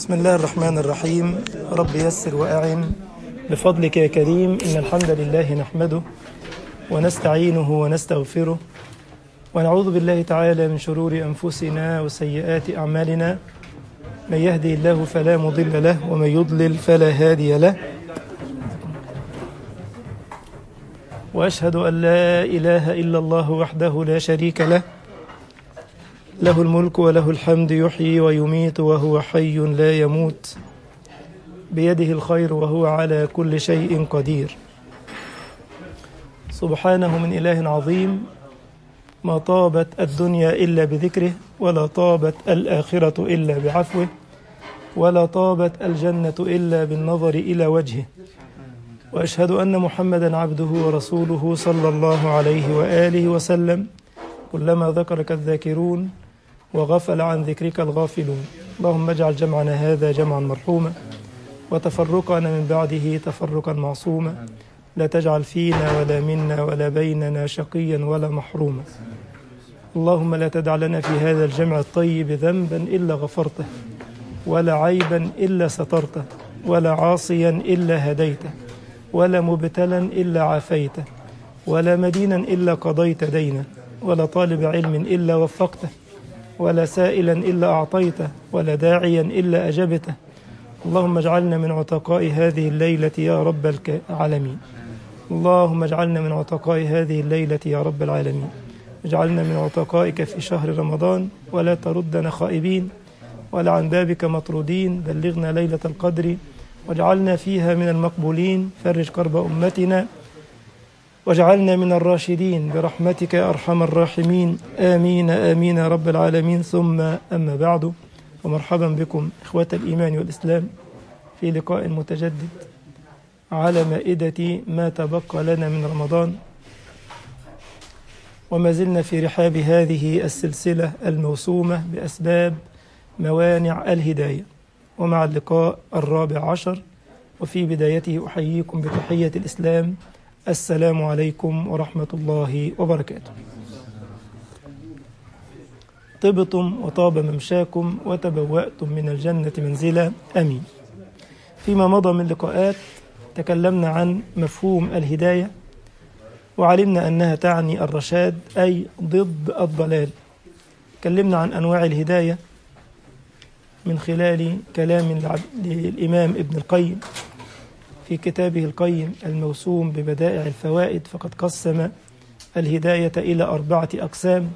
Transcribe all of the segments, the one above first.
بسم الله الرحمن الرحيم رب يسر وأعن بفضلك يا كريم إن الحمد لله نحمده ونستعينه ونستغفره ونعوذ بالله تعالى من شرور أنفسنا وسيئات أعمالنا من يهدي الله فلا مضل له ومن يضلل فلا هادي له وأشهد أن لا إله إلا الله وحده لا شريك له له الملك وله الحمد يحيي ويميت وهو حي لا يموت بيده الخير وهو على كل شيء قدير سبحانه من إله عظيم ما طابت الدنيا إلا بذكره ولا طابت الآخرة إلا بعفوه ولا طابت الجنة إلا بالنظر إلى وجهه وأشهد أن محمدا عبده ورسوله صلى الله عليه وآله وسلم كلما ذكرك الذاكرون وغفل عن ذكرك الغافلون اللهم اجعل جمعنا هذا جمعا مرحوما وتفرقنا من بعده تفرقا معصوما لا تجعل فينا ولا منا ولا بيننا شقيا ولا محروما اللهم لا تدع لنا في هذا الجمع الطيب ذنبا إلا غفرته ولا عيبا إلا سترته ولا عاصيا إلا هديته ولا مبتلا إلا عافيته ولا مدينا إلا قضيت دينا ولا طالب علم إلا وفقته ولا سائلا إلا أعطيته ولا داعيا إلا أجبته اللهم اجعلنا من عتقاء هذه الليلة يا رب العالمين اللهم اجعلنا من عتقاء هذه الليلة يا رب العالمين اجعلنا من عتقائك في شهر رمضان ولا تردنا خائبين ولا عن بابك مطرودين بلغنا ليلة القدر واجعلنا فيها من المقبولين فرج كرب أمتنا واجعلنا من الراشدين برحمتك يا أرحم الراحمين آمين آمين يا رب العالمين ثم أما بعد ومرحبا بكم إخوة الإيمان والإسلام في لقاء متجدد على مائدة ما تبقى لنا من رمضان وما زلنا في رحاب هذه السلسلة الموسومة بأسباب موانع الهداية ومع اللقاء الرابع عشر وفي بدايته أحييكم بتحية الإسلام السلام عليكم ورحمة الله وبركاته طبتم وطاب ممشاكم وتبوأتم من الجنة منزلا أمين فيما مضى من لقاءات تكلمنا عن مفهوم الهداية وعلمنا أنها تعني الرشاد أي ضد الضلال تكلمنا عن أنواع الهداية من خلال كلام للإمام ابن القيم في كتابه القيم الموسوم ببدائع الفوائد فقد قسم الهداية إلى أربعة أقسام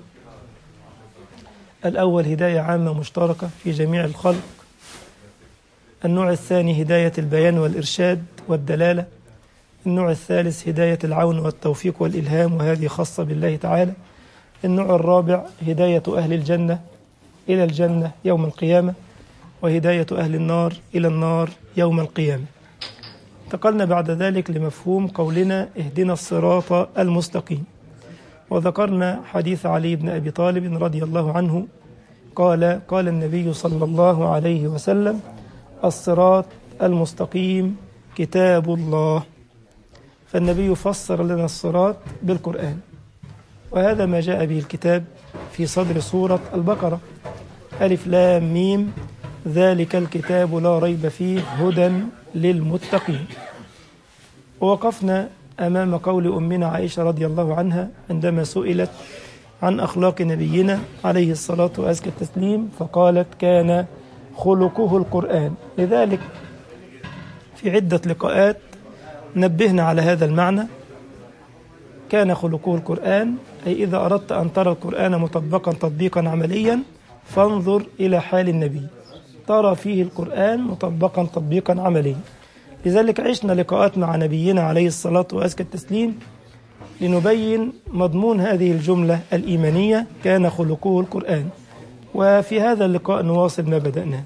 الأول هداية عامة مشتركة في جميع الخلق النوع الثاني هداية البيان والإرشاد والدلالة النوع الثالث هداية العون والتوفيق والإلهام وهذه خاصة بالله تعالى النوع الرابع هداية أهل الجنة إلى الجنة يوم القيامة وهداية أهل النار إلى النار يوم القيامة انتقلنا بعد ذلك لمفهوم قولنا اهدنا الصراط المستقيم وذكرنا حديث علي بن أبي طالب رضي الله عنه قال قال النبي صلى الله عليه وسلم الصراط المستقيم كتاب الله فالنبي فسر لنا الصراط بالقرآن وهذا ما جاء به الكتاب في صدر سورة البقرة ألف لام ميم ذلك الكتاب لا ريب فيه هدى للمتقين ووقفنا أمام قول أمنا عائشة رضي الله عنها عندما سئلت عن أخلاق نبينا عليه الصلاة وأزكى التسليم فقالت كان خلقه القرآن لذلك في عدة لقاءات نبهنا على هذا المعنى كان خلقه القرآن أي إذا أردت أن ترى القرآن مطبقا تطبيقا عمليا فانظر إلى حال النبي ترى فيه القرآن مطبقا تطبيقا عمليا لذلك عشنا لقاءات مع نبينا عليه الصلاة وأزكى التسليم لنبين مضمون هذه الجملة الإيمانية كان خلقه القرآن وفي هذا اللقاء نواصل ما بدأناه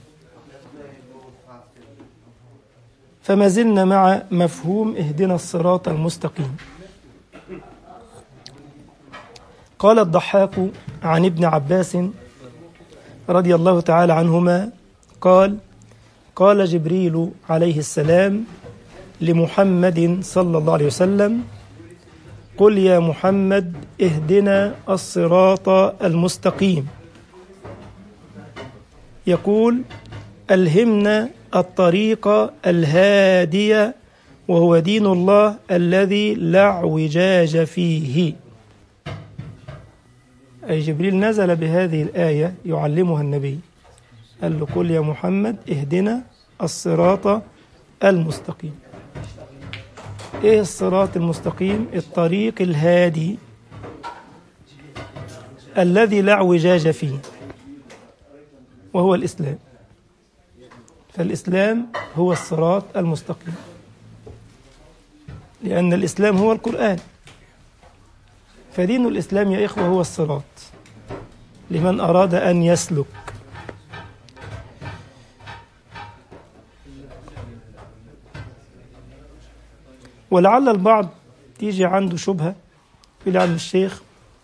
فما زلنا مع مفهوم اهدنا الصراط المستقيم قال الضحاك عن ابن عباس رضي الله تعالى عنهما قال قال جبريل عليه السلام لمحمد صلى الله عليه وسلم قل يا محمد اهدنا الصراط المستقيم يقول ألهمنا الطريق الهادية وهو دين الله الذي لا اعوجاج فيه أي جبريل نزل بهذه الآية يعلمها النبي قال له قل يا محمد اهدنا الصراط المستقيم ايه الصراط المستقيم الطريق الهادي الذي لا اعوجاج فيه وهو الإسلام فالإسلام هو الصراط المستقيم لأن الإسلام هو القرآن فدين الإسلام يا إخوة هو الصراط لمن أراد أن يسلك ولعل البعض تيجي عنده شبهة يقول عند الشيخ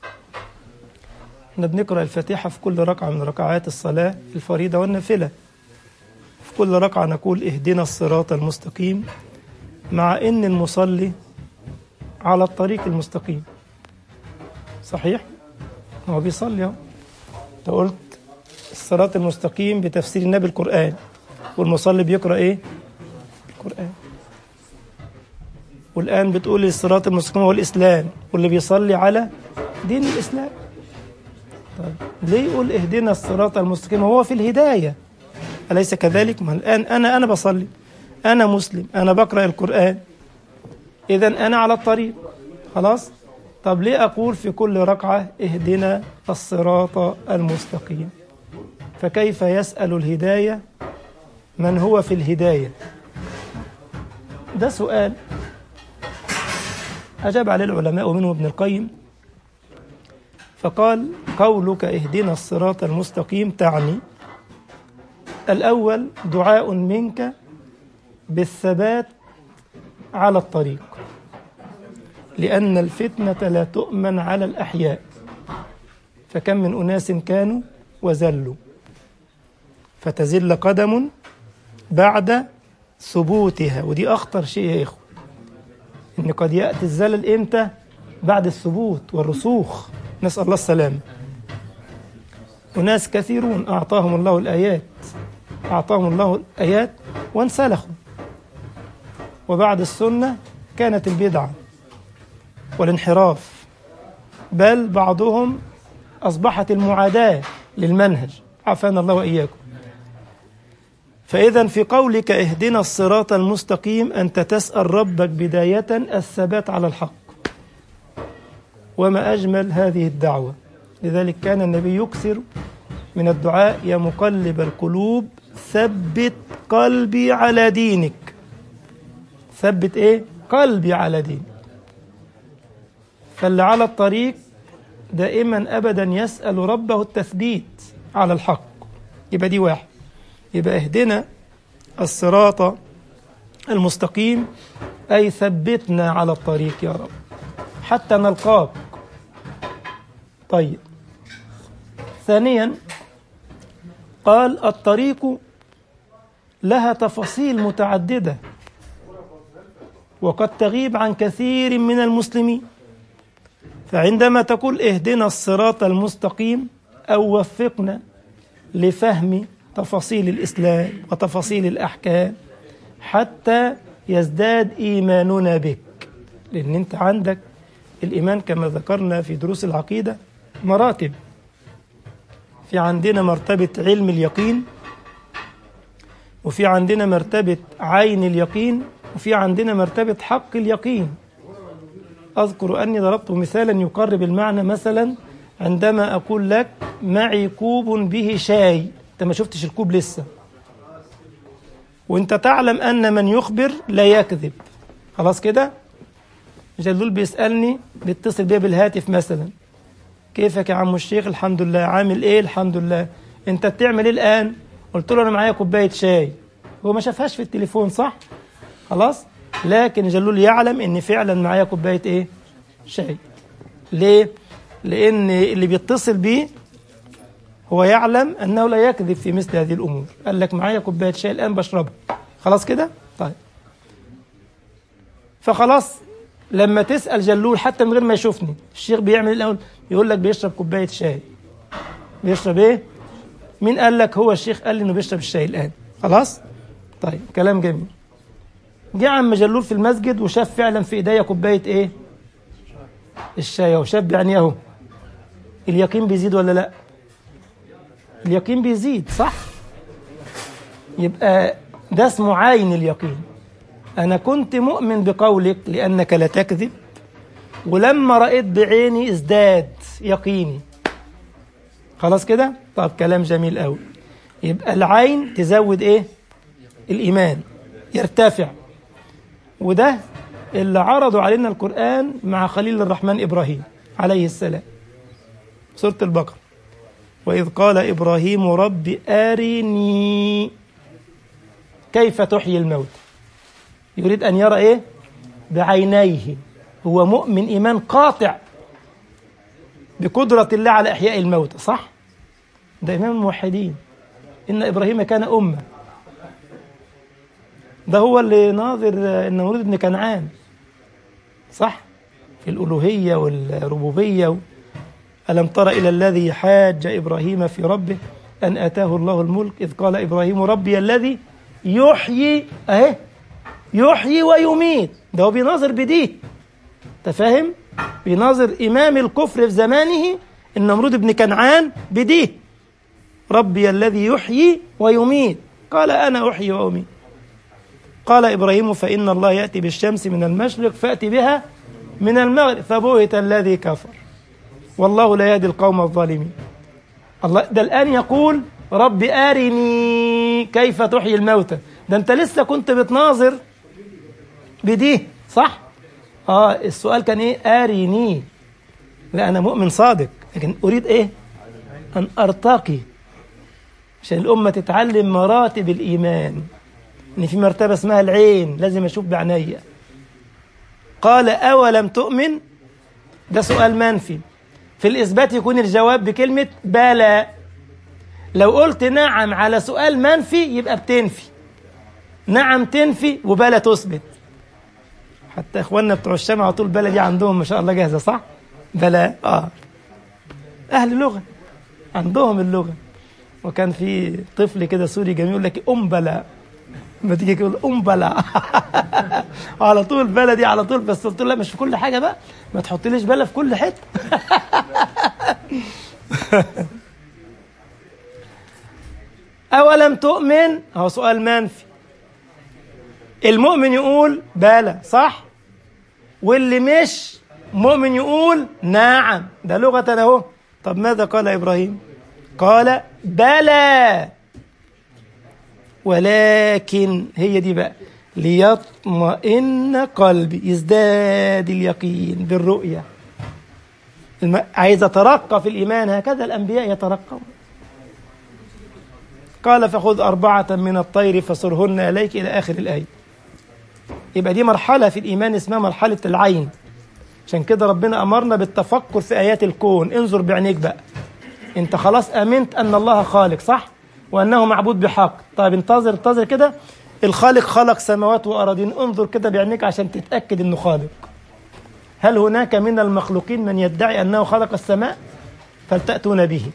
احنا بنقرأ الفاتحة في كل ركعة من ركعات الصلاة الفريضة والنافلة في كل ركعة نقول اهدنا الصراط المستقيم مع ان المصلي على الطريق المستقيم صحيح هو بيصلي اهو انت قلت الصراط المستقيم بتفسير النبي القرآن والمصلي بيقرأ ايه القرآن والآن بتقول الصراط المستقيم هو الإسلام واللي بيصلي على دين الإسلام طيب ليه يقول اهدنا الصراط المستقيم هو في الهداية أليس كذلك ما الآن أنا أنا بصلي أنا مسلم أنا بقرأ القرآن إذا أنا على الطريق خلاص طب ليه أقول في كل ركعة اهدنا الصراط المستقيم فكيف يسأل الهداية من هو في الهداية ده سؤال أجاب عليه العلماء ومنهم ابن القيم فقال قولك اهدنا الصراط المستقيم تعني الأول دعاء منك بالثبات على الطريق لأن الفتنة لا تؤمن على الأحياء فكم من أناس كانوا وزلوا فتزل قدم بعد ثبوتها ودي أخطر شيء يا إخوة إن قد يأتي الزلل إمتى بعد الثبوت والرسوخ نسأل الله السلامة أناس كثيرون أعطاهم الله الآيات أعطاهم الله الآيات وانسلخوا وبعد السنة كانت البدعة والانحراف بل بعضهم أصبحت المعاداة للمنهج عافانا الله وإياكم فإذا في قولك اهدنا الصراط المستقيم أنت تسأل ربك بداية الثبات على الحق وما أجمل هذه الدعوة لذلك كان النبي يكثر من الدعاء يا مقلب القلوب ثبت قلبي على دينك ثبت ايه قلبي على دينك فاللي على الطريق دائما ابدا يسال ربه التثبيت على الحق يبقى دي واحد يبقى اهدنا الصراط المستقيم اي ثبتنا على الطريق يا رب حتى نلقاك طيب ثانيا قال الطريق لها تفاصيل متعدده وقد تغيب عن كثير من المسلمين فعندما تقول اهدنا الصراط المستقيم او وفقنا لفهم تفاصيل الاسلام وتفاصيل الاحكام حتى يزداد ايماننا بك لان انت عندك الايمان كما ذكرنا في دروس العقيده مراتب في عندنا مرتبه علم اليقين وفي عندنا مرتبه عين اليقين وفي عندنا مرتبة حق اليقين أذكر أني ضربت مثالا يقرب المعنى مثلا عندما أقول لك معي كوب به شاي أنت ما شفتش الكوب لسه وأنت تعلم أن من يخبر لا يكذب خلاص كده جلول بيسألني بيتصل بيا بالهاتف مثلا كيفك يا عم الشيخ الحمد لله عامل ايه الحمد لله انت بتعمل ايه الان قلت له انا معايا كوبايه شاي هو ما شافهاش في التليفون صح خلاص لكن جلول يعلم ان فعلا معايا كوبايه ايه شاي ليه لان اللي بيتصل بيه هو يعلم انه لا يكذب في مثل هذه الامور قال لك معايا كوبايه شاي الان بشربها خلاص كده طيب فخلاص لما تسال جلول حتى من غير ما يشوفني الشيخ بيعمل ايه الاول يقول لك بيشرب كوبايه شاي بيشرب ايه مين قال لك هو الشيخ قال لي انه بيشرب الشاي الان خلاص طيب كلام جميل جه عم جلول في المسجد وشاف فعلا في ايديا كوبايه ايه الشاي وشاف بعينيه اهو اليقين بيزيد ولا لا اليقين بيزيد صح يبقى ده اسمه عين اليقين انا كنت مؤمن بقولك لانك لا تكذب ولما رأيت بعيني ازداد يقيني خلاص كده طب كلام جميل قوي يبقى العين تزود ايه الايمان يرتفع وده اللي عرضوا علينا القرآن مع خليل الرحمن إبراهيم عليه السلام سورة البقرة وإذ قال إبراهيم رب أرني كيف تحيي الموت يريد أن يرى إيه بعينيه هو مؤمن إيمان قاطع بقدرة الله على إحياء الموتى صح ده إمام الموحدين إن إبراهيم كان أمة ده هو اللي ناظر النمرود بن كنعان صح في الألوهية والربوبية ألم تر إلى الذي حاج إبراهيم في ربه أن آتاه الله الملك إذ قال إبراهيم ربي الذي يحيي أهي يحيي ويميت ده هو بيناظر بديه أنت فاهم؟ بيناظر إمام الكفر في زمانه النمرود بن كنعان بديه ربي الذي يحيي ويميت قال أنا أحيي وأميت قال إبراهيم فإن الله يأتي بالشمس من المشرق فأتي بها من المغرب فبهت الذي كفر والله لا يهدي القوم الظالمين الله ده الآن يقول رب أرني كيف تحيي الموتى ده أنت لسه كنت بتناظر بديه صح آه السؤال كان إيه أرني لا أنا مؤمن صادق لكن أريد إيه أن أرتقي عشان الأمة تتعلم مراتب الإيمان إن في مرتبة اسمها العين لازم أشوف بعينيا قال أولم تؤمن ده سؤال منفي في الإثبات يكون الجواب بكلمة بلى لو قلت نعم على سؤال منفي يبقى بتنفي نعم تنفي وبلى تثبت حتى إخواننا بتوع الشام على طول بلى دي عندهم ما شاء الله جاهزة صح؟ بلى آه أهل لغة عندهم اللغة وكان في طفل كده سوري جميل يقول لك أم بلى ما تيجي تقول ام بلا على طول بلدي على طول بس قلت له لا مش في كل حاجه بقى ما تحطليش بلا في كل حته اولم تؤمن هو سؤال منفي المؤمن يقول بلى صح واللي مش مؤمن يقول نعم ده لغه اهو طب ماذا قال ابراهيم قال بلى ولكن هي دي بقى ليطمئن قلبي يزداد اليقين بالرؤية الم... عايز أترقى في الإيمان هكذا الأنبياء يترقون قال فخذ أربعة من الطير فصرهن إليك إلى آخر الآية يبقى دي مرحلة في الإيمان اسمها مرحلة العين عشان كده ربنا أمرنا بالتفكر في آيات الكون انظر بعينيك بقى انت خلاص امنت ان الله خالق صح وانه معبود بحق طيب انتظر انتظر كده الخالق خلق سماوات وأراضين انظر كده بعينيك عشان تتأكد أنه خالق هل هناك من المخلوقين من يدعي أنه خلق السماء فلتأتون به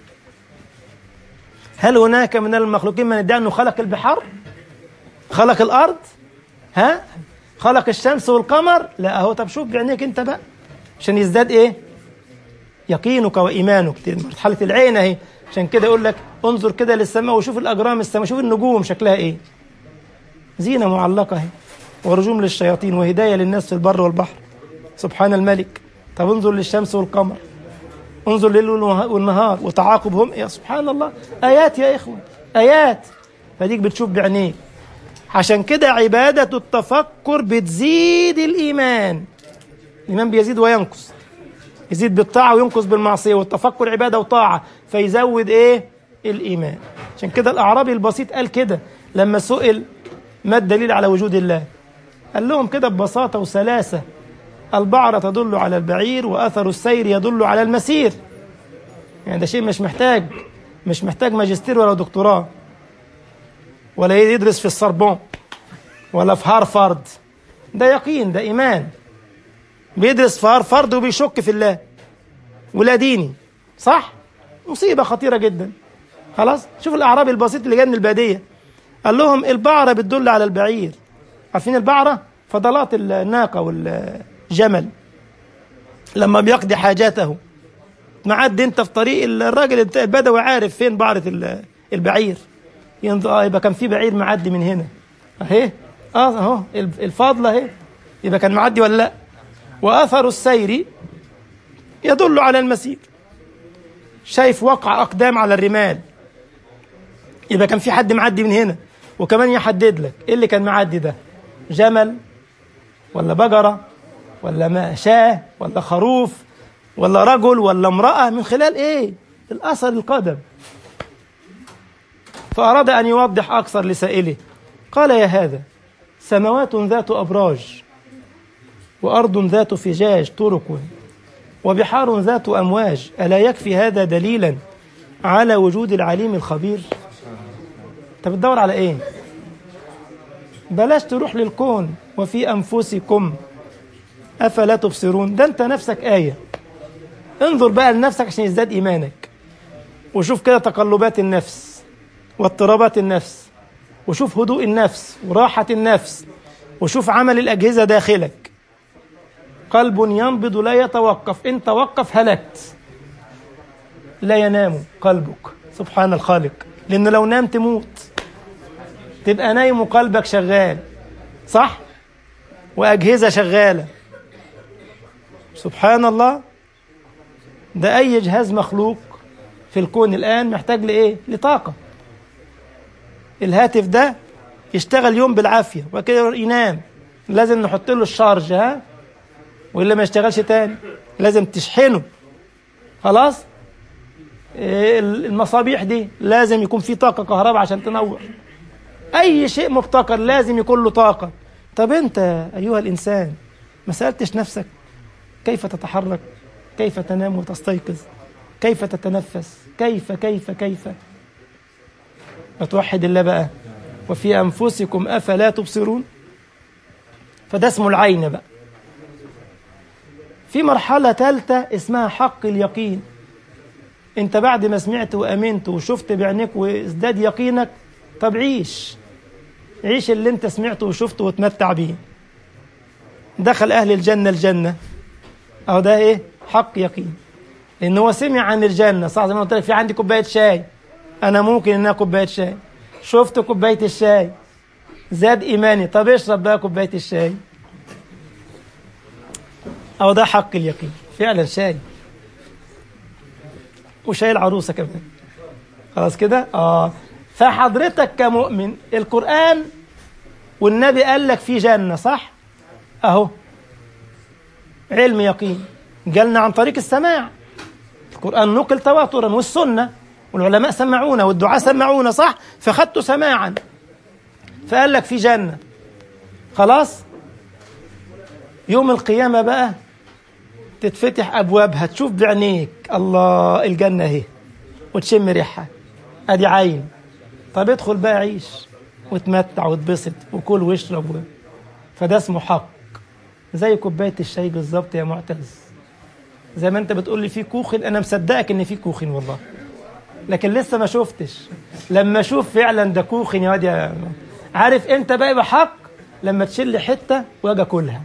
هل هناك من المخلوقين من يدعي أنه خلق البحار خلق الأرض ها خلق الشمس والقمر لا أهو طب شوف بعينيك أنت بقى عشان يزداد إيه يقينك وإيمانك مرحلة العين أهي عشان كده يقول لك انظر كده للسماء وشوف الأجرام السماء شوف النجوم شكلها إيه زينة معلقة اهي ورجوم للشياطين وهداية للناس في البر والبحر سبحان الملك طب انظر للشمس والقمر انظر الليل والنهار وتعاقبهم يا سبحان الله آيات يا إخوة آيات فديك بتشوف بعينيك عشان كده عبادة التفكر بتزيد الإيمان الإيمان بيزيد وينقص يزيد بالطاعة وينقص بالمعصية والتفكر عبادة وطاعة فيزود إيه الإيمان عشان كده الأعرابي البسيط قال كده لما سئل ما الدليل على وجود الله قال لهم كده ببساطة وسلاسة البعرة تدل على البعير وأثر السير يدل على المسير يعني ده شيء مش محتاج مش محتاج ماجستير ولا دكتوراه ولا يدرس في السربون ولا في هارفارد ده يقين ده إيمان بيدرس في هارفارد وبيشك في الله ولا ديني صح مصيبة خطيرة جدا خلاص شوف الأعرابي البسيط اللي جاي من البادية قال لهم البعرة بتدل على البعير عارفين البعرة فضلات الناقة والجمل لما بيقضي حاجاته معدي انت في طريق الراجل البدوي عارف فين بعرة البعير ينظر يبقى كان في بعير معدي من هنا اهي اه اهو الفاضلة اهي يبقى كان معدي ولا لا واثر السير يدل على المسير شايف وقع اقدام على الرمال يبقى كان في حد معدي من هنا وكمان يحدد لك ايه اللي كان معدي ده جمل ولا بقرة ولا ما شاه ولا خروف ولا رجل ولا امرأة من خلال ايه الأثر القدم فأراد أن يوضح أكثر لسائله قال يا هذا سماوات ذات أبراج وأرض ذات فجاج طرق وبحار ذات أمواج ألا يكفي هذا دليلا على وجود العليم الخبير أنت بتدور على إيه بلاش تروح للكون وفي أنفسكم أفلا تبصرون ده أنت نفسك آية انظر بقى لنفسك عشان يزداد إيمانك وشوف كده تقلبات النفس واضطرابات النفس وشوف هدوء النفس وراحة النفس وشوف عمل الأجهزة داخلك قلب ينبض لا يتوقف إن توقف هلكت لا ينام قلبك سبحان الخالق لأن لو نام تموت تبقى نايم وقلبك شغال صح وأجهزة شغالة سبحان الله ده أي جهاز مخلوق في الكون الآن محتاج لإيه؟ لطاقة الهاتف ده يشتغل يوم بالعافية وكده ينام لازم نحط له الشارج ها وإلا ما يشتغلش تاني لازم تشحنه خلاص المصابيح دي لازم يكون في طاقة كهرباء عشان تنور أي شيء مبتكر لازم يكون له طاقة طب أنت أيها الإنسان ما سألتش نفسك كيف تتحرك كيف تنام وتستيقظ كيف تتنفس كيف كيف كيف وتوحد الله بقى وفي أنفسكم أفلا تبصرون فده اسمه العين بقى في مرحلة ثالثة اسمها حق اليقين انت بعد ما سمعت وامنت وشفت بعينيك وازداد يقينك طب عيش عيش اللي انت سمعته وشفته وتمتع بيه دخل اهل الجنة الجنة اهو ده ايه حق يقين لان هو سمع عن الجنة صح زي ما قلت لك في عندي كوباية شاي انا ممكن انها كوباية شاي شفت كوباية الشاي زاد ايماني طب اشرب بقى كوباية الشاي اهو ده حق اليقين فعلا شاي وشاي العروسة كمان خلاص كده اه فحضرتك كمؤمن القرآن والنبي قال لك في جنة صح اهو علم يقين جالنا عن طريق السماع القرآن نقل تواترا والسنة والعلماء سمعونا والدعاء سمعونا صح فخدته سماعا فقال لك في جنة خلاص يوم القيامة بقى تتفتح أبوابها تشوف بعينيك الله الجنة اهي وتشم ريحها أدي عين طب ادخل بقى عيش وتمتع وتبسط وكل واشرب فده اسمه حق زي كوباية الشاي بالظبط يا معتز زي ما انت بتقول لي في كوخن انا مصدقك ان في كوخن والله لكن لسه ما شفتش لما اشوف فعلا ده كوخن يا واد يا عارف امتى بقى يبقى حق لما تشيل حته واجي اكلها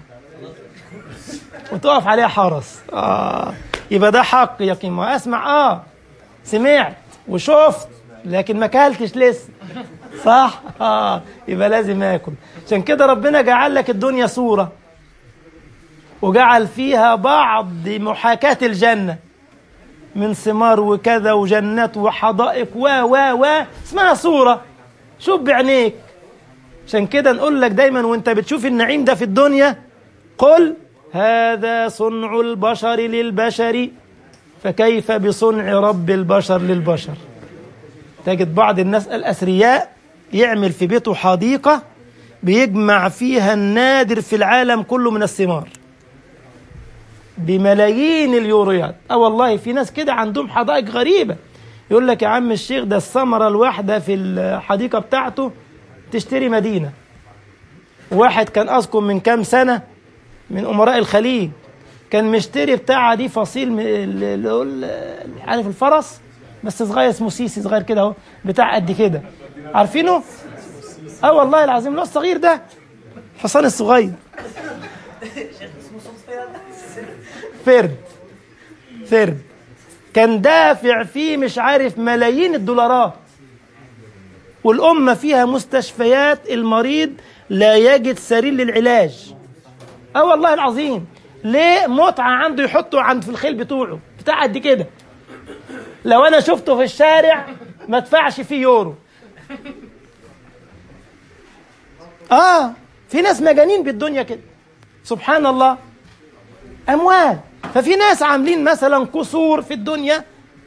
وتقف عليها حرس اه يبقى ده حق يقين ما اسمع اه سمعت وشفت لكن ما اكلتش لسه صح اه يبقى لازم اكل عشان كده ربنا جعل لك الدنيا صوره وجعل فيها بعض محاكاة الجنة من ثمار وكذا وجنات وحدائق و و و اسمها صورة شوف بعينيك عشان كده نقول لك دايما وانت بتشوف النعيم ده في الدنيا قل هذا صنع البشر للبشر فكيف بصنع رب البشر للبشر تجد بعض الناس الأثرياء يعمل في بيته حديقة بيجمع فيها النادر في العالم كله من الثمار بملايين اليوريات اه والله في ناس كده عندهم حدائق غريبة يقول لك يا عم الشيخ ده الثمرة الواحدة في الحديقة بتاعته تشتري مدينة واحد كان أذكر من كام سنة من أمراء الخليج كان مشتري بتاعها دي فصيل عارف الفرس بس صغير اسمه سيسي صغير كده اهو بتاع قد كده عارفينه اه والله العظيم اللي هو الصغير ده الحصان الصغير فرد فرد كان دافع فيه مش عارف ملايين الدولارات والأمة فيها مستشفيات المريض لا يجد سرير للعلاج اه والله العظيم ليه متعة عنده يحطه عند في الخيل بتوعه بتاع قد كده لو انا شفته في الشارع ما ادفعش فيه يورو اه في ناس مجانين بالدنيا كده سبحان الله اموال ففي ناس عاملين مثلا قصور في الدنيا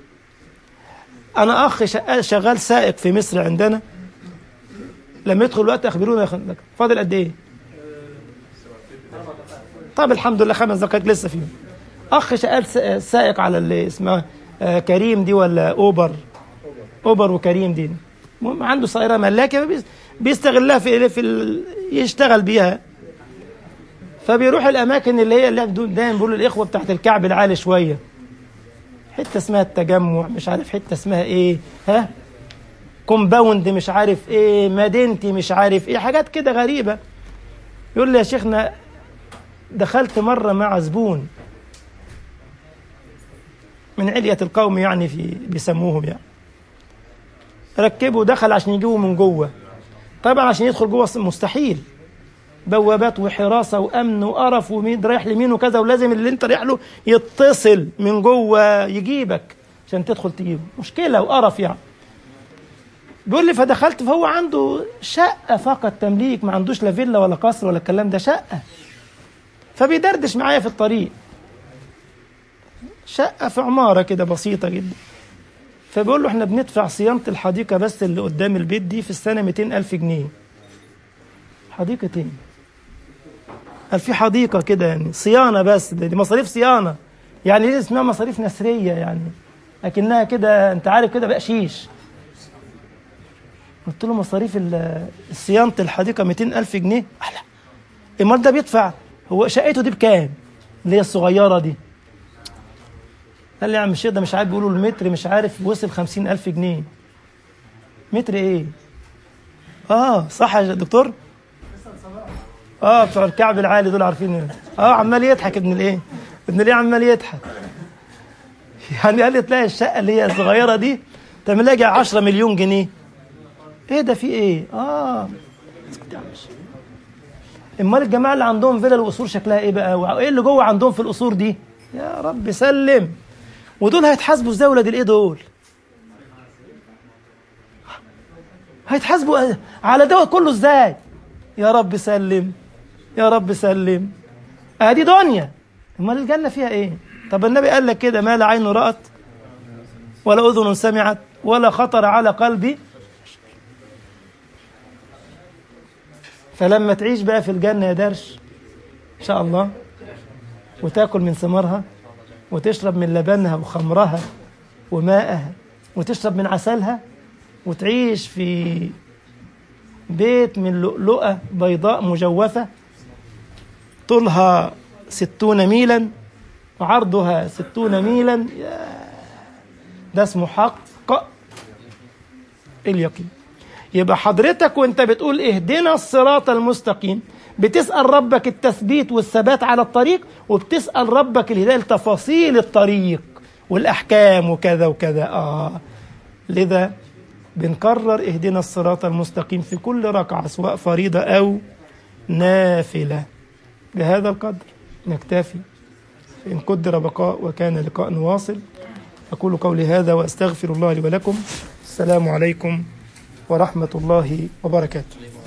انا اخ شغال- شغال سائق في مصر عندنا لما يدخل الوقت اخبرونا يا خ- فاضل قد ايه طب الحمد لله خمس دقائق لسه فيهم اخ شغال سا- سائق على اللي اسمها آه، كريم دي ولا اوبر اوبر وكريم دي المهم عنده سياره ملاكه بيس- بيستغلها في في ال... يشتغل بيها فبيروح الاماكن اللي هي اللي بدون دايما بيقولوا الاخوه بتاعت الكعب العالي شويه حته اسمها التجمع مش عارف حته اسمها ايه ها كومباوند مش عارف ايه مدينتي مش عارف ايه حاجات كده غريبه يقول لي يا شيخنا دخلت مره مع زبون من علية القوم يعني في بيسموهم يعني ركبوا دخل عشان يجيبوا من جوه طبعا عشان يدخل جوه مستحيل بوابات وحراسه وامن وقرف ومين رايح لمين وكذا ولازم اللي انت رايح له يتصل من جوه يجيبك عشان تدخل تجيبه مشكله وقرف يعني بيقول لي فدخلت فهو عنده شقه فقط تمليك ما عندوش لا فيلا ولا قصر ولا الكلام ده شقه فبيدردش معايا في الطريق شقه في عماره كده بسيطه جدا فبيقول له احنا بندفع صيانه الحديقه بس اللي قدام البيت دي في السنه 200 الف جنيه حديقه ايه قال في حديقة كده يعني صيانة بس دي, دي مصاريف صيانة يعني ليه اسمها مصاريف نسرية يعني لكنها كده انت عارف كده بقشيش قلت له مصاريف ال- صيانة الحديقة 200 ألف جنيه قال لا امال ده بيدفع هو شقته دي بكام اللي هي الصغيرة دي قال لي يا عم الشيخ ده مش عارف بيقولوا المتر مش عارف وصل 50 ألف جنيه متر ايه اه صح يا دكتور اه بتوع الكعب العالي دول عارفين اه عمال يضحك ابن الايه ابن الايه عمال يضحك يعني قال لي تلاقي الشقه اللي هي الصغيره دي تعمل لها يجي 10 مليون جنيه ايه ده في ايه اه اسكت يا عم الشيخ. امال الجماعه اللي عندهم فيلا القصور شكلها ايه بقى وايه اللي جوه عندهم في القصور دي يا رب سلم ودول هيتحاسبوا ازاي ولاد الايه دول هيتحاسبوا على ده كله ازاي يا رب سلم يا رب سلم ادي دنيا امال الجنه فيها ايه طب النبي قال لك كده ما لا عين رأت ولا اذن سمعت ولا خطر على قلبي فلما تعيش بقى في الجنه يا درش ان شاء الله وتاكل من ثمارها وتشرب من لبنها وخمرها ومائها وتشرب من عسلها وتعيش في بيت من لؤلؤة بيضاء مجوفة طولها ستون ميلا وعرضها ستون ميلا يا- ده اسمه حق اليقين يبقى حضرتك وانت بتقول اهدنا الصراط المستقيم بتسأل ربك التثبيت والثبات على الطريق وبتسأل ربك الهداية لتفاصيل الطريق والأحكام وكذا وكذا آه لذا بنكرر اهدنا الصراط المستقيم في كل ركعة سواء فريضة أو نافلة بهذا القدر نكتفي إن قدر بقاء وكان لقاء واصل أقول قولي هذا وأستغفر الله لي ولكم السلام عليكم ورحمة الله وبركاته